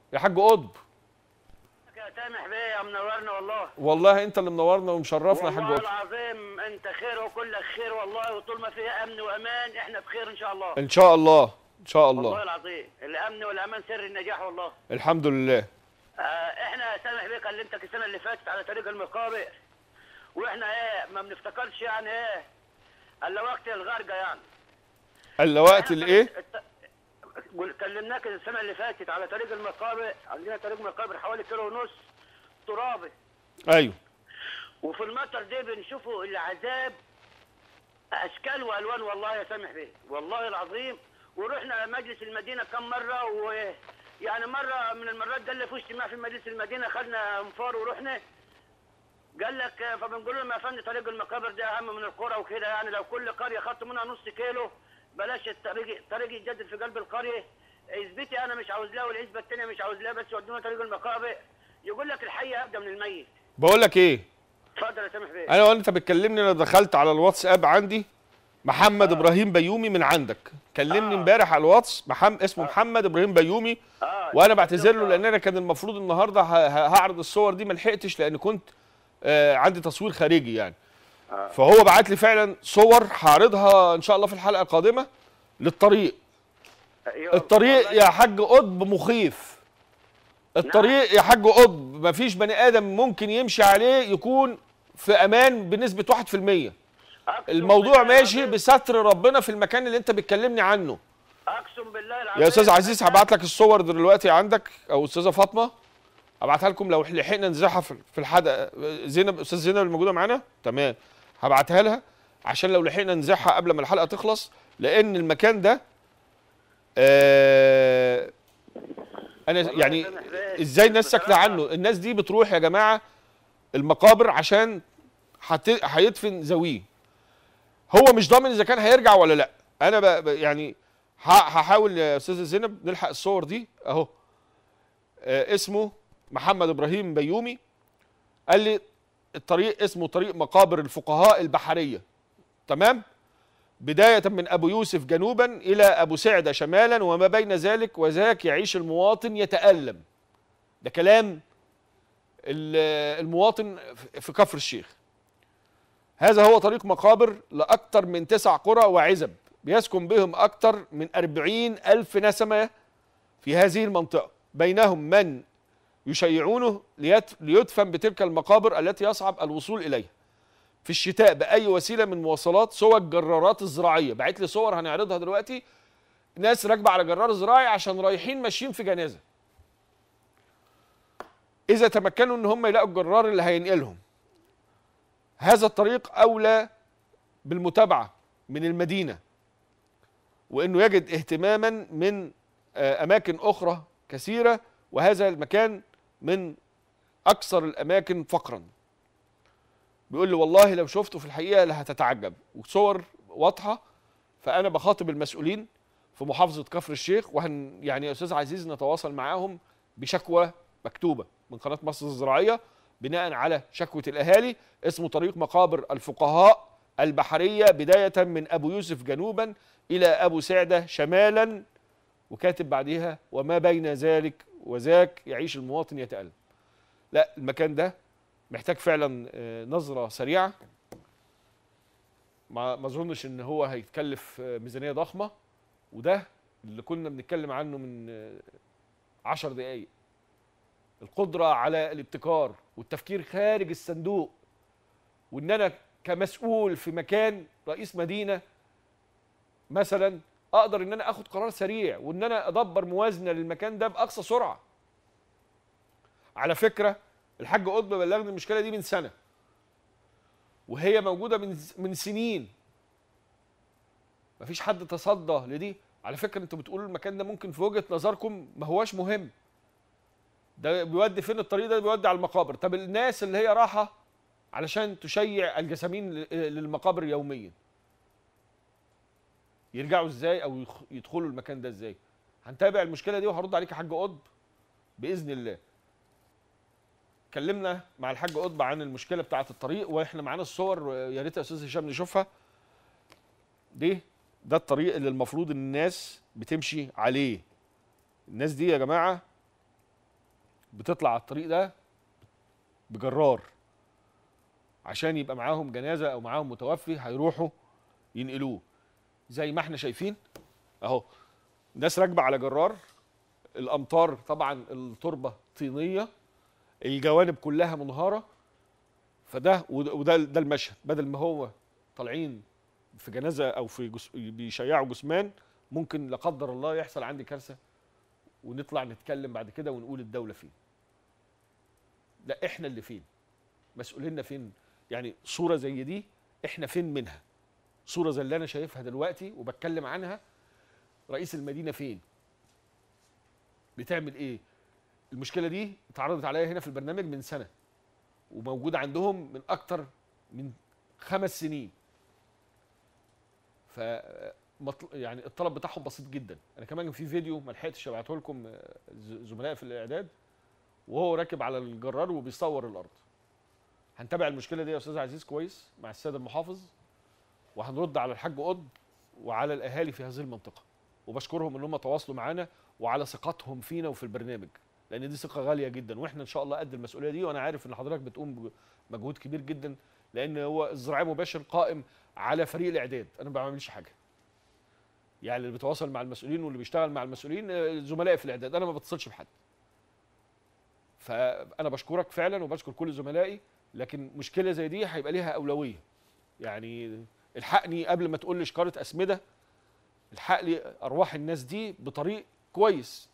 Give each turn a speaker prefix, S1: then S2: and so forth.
S1: يا حاج قطب
S2: يا سامح بيه يا منورنا والله
S1: والله انت اللي منورنا ومشرفنا يا حاج
S2: والله
S1: قطب
S2: العظيم انت خير وكلك خير والله وطول ما فيها امن وامان احنا بخير ان شاء الله
S1: ان شاء الله ان شاء
S2: والله
S1: الله
S2: العظيم الامن والامان سر النجاح والله
S1: الحمد لله
S2: آه احنا يا سامح بيه كلمتك السنه اللي فاتت على طريق المقابر واحنا ايه ما بنفتكرش يعني ايه الا وقت الغرقه يعني
S1: الا وقت
S2: إحنا
S1: الايه
S2: الت- قل- كلمناك السنه اللي فاتت على طريق المقابر عندنا طريق مقابر حوالي كيلو ونص ترابي
S1: ايوه
S2: وفي المطر دي بنشوفوا العذاب اشكال والوان والله يا سامح بيه والله العظيم ورحنا مجلس المدينه كم مره و يعني مره من المرات قال لي في اجتماع في مجلس المدينه خدنا انفار ورحنا قال لك فبنقول لهم يا فندم طريق المقابر ده اهم من القرى وكده يعني لو كل قريه خدت منها نص كيلو بلاش الطريق طريق يتجدد في قلب القريه عزبتي انا مش عاوز لها والعزبه الثانيه مش عاوز لها بس ودونا طريق المقابر يقول لك الحي ابدا من الميت
S1: بقول لك ايه
S2: اتفضل يا سامح بيه
S1: انا وانت بتكلمني انا دخلت على الواتساب عندي محمد ابراهيم بيومي من عندك كلمني
S2: آه.
S1: امبارح على الواتس محمد اسمه محمد ابراهيم بيومي
S2: آه،
S1: وانا بعتذر له
S2: آه.
S1: لان انا كان المفروض النهارده ه- ه- هعرض الصور دي ما لحقتش لان كنت آه عندي تصوير خارجي يعني
S2: آه.
S1: فهو بعت لي فعلا صور هعرضها ان شاء الله في الحلقه القادمه للطريق
S2: أيوة.
S1: الطريق
S2: والله
S1: يا حاج قطب مخيف الطريق يا حاج قطب مفيش بني ادم ممكن يمشي عليه يكون في امان بنسبه 1%
S2: أقسم
S1: الموضوع
S2: بالله
S1: ماشي
S2: العظيم-
S1: بستر ربنا في المكان اللي انت بتكلمني عنه
S2: اقسم بالله العظيم
S1: يا استاذ عزيز هبعت لك الصور دلوقتي عندك او استاذه فاطمه هبعتها لكم لو لحقنا نزحها في في الحلقه زينب استاذ زينب الموجوده معانا تمام هبعتها لها عشان لو لحقنا نزحها قبل ما الحلقه تخلص لان المكان ده آه انا
S2: والله
S1: يعني
S2: يسامح بيه.
S1: ازاي الناس ساكته
S2: بصراحة.
S1: عنه الناس دي بتروح يا جماعه المقابر عشان هت- هيدفن ذويه هو مش ضامن اذا كان هيرجع ولا لا انا ب... ب- يعني ه- هحاول يا استاذه زينب نلحق الصور دي اهو آه اسمه محمد ابراهيم بيومي قال لي الطريق اسمه طريق مقابر الفقهاء البحريه تمام بداية من أبو يوسف جنوبا إلى أبو سعدة شمالا وما بين ذلك وذاك يعيش المواطن يتألم ده كلام ال- المواطن في كفر الشيخ هذا هو طريق مقابر لأكثر من تسع قرى وعزب بيسكن بهم أكثر من أربعين ألف نسمة في هذه المنطقة بينهم من يشيعونه ليت- ليدفن بتلك المقابر التي يصعب الوصول إليها في الشتاء بأي وسيلة من مواصلات سوى الجرارات الزراعية بعت لي صور هنعرضها دلوقتي ناس راكبة على جرار زراعي عشان رايحين ماشيين في جنازة إذا تمكنوا إن هم يلاقوا الجرار اللي هينقلهم هذا الطريق أولى بالمتابعة من المدينة وإنه يجد اهتماما من آه، أماكن أخرى كثيرة وهذا المكان من أكثر الأماكن فقرا بيقول لي والله لو شفته في الحقيقة لهتتعجب وصور واضحة فأنا بخاطب المسؤولين في محافظة كفر الشيخ وهن يعني يا أستاذ عزيز نتواصل معاهم بشكوى مكتوبة من قناة مصر الزراعية بناء على شكوى الأهالي اسمه طريق مقابر الفقهاء البحرية بداية من أبو يوسف جنوبا إلى أبو سعدة شمالا وكاتب بعديها وما بين ذلك وذاك يعيش المواطن يتألم لا المكان ده محتاج فعلا آه، نظرة سريعة ما ما اظنش ان هو هيتكلف آه، ميزانية ضخمة وده اللي كنا بنتكلم عنه من آه، عشر دقايق القدرة على الابتكار والتفكير خارج الصندوق وان انا كمسؤول في مكان رئيس مدينة مثلا اقدر ان انا اخد قرار سريع وان انا ادبر موازنة للمكان ده باقصى سرعة على فكرة الحاج قطب بلغني المشكلة دي من سنة وهي موجودة من من سنين مفيش حد تصدى لدي على فكرة انتوا بتقولوا المكان ده ممكن في وجهة نظركم ما هواش مهم ده بيودي فين الطريق ده بيودي على المقابر طب الناس اللي هي راحة علشان تشيع الجسامين ل- للمقابر يوميا يرجعوا ازاي او يخ- يدخلوا المكان ده ازاي هنتابع المشكلة دي وهرد عليك يا حاج قطب بإذن الله اتكلمنا مع الحاج قطب عن المشكله بتاعه الطريق واحنا معانا الصور يا ريت يا استاذ هشام نشوفها دي ده الطريق اللي المفروض الناس بتمشي عليه الناس دي يا جماعه بتطلع على الطريق ده بجرار عشان يبقى معاهم جنازه او معاهم متوفي هيروحوا ينقلوه زي ما احنا شايفين اهو ناس راكبه على جرار الامطار طبعا التربه طينيه الجوانب كلها منهاره فده وده وده ده المشهد بدل ما هو طالعين في جنازه او في جس... بيشيعوا جثمان ممكن لا قدر الله يحصل عندي كارثه ونطلع نتكلم بعد كده ونقول الدوله فين لا احنا اللي فين مسؤوليننا فين يعني صوره زي دي احنا فين منها صوره زي اللي انا شايفها دلوقتي وبتكلم عنها رئيس المدينه فين بتعمل ايه المشكله دي اتعرضت عليا هنا في البرنامج من سنه وموجوده عندهم من اكتر من خمس سنين ف مطل... يعني الطلب بتاعهم بسيط جدا انا كمان في فيديو ما لحقتش ابعته لكم آه، ز- زملائي في الاعداد وهو راكب على الجرار وبيصور الارض هنتابع المشكله دي يا استاذ عزيز كويس مع السيد المحافظ وهنرد على الحاج قطب وعلى الاهالي في هذه المنطقه وبشكرهم ان هم تواصلوا معانا وعلى ثقتهم فينا وفي البرنامج لان دي ثقه غاليه جدا واحنا ان شاء الله قد المسؤوليه دي وانا عارف ان حضرتك بتقوم بمجهود كبير جدا لان هو الزراعي مباشر قائم على فريق الاعداد انا ما بعملش حاجه يعني اللي بيتواصل مع المسؤولين واللي بيشتغل مع المسؤولين آه، زملائي في الاعداد انا ما بتصلش بحد فانا بشكرك فعلا وبشكر كل زملائي لكن مشكله زي دي هيبقى ليها اولويه يعني الحقني قبل ما تقول لي شكاره اسمده الحق لي ارواح الناس دي بطريق كويس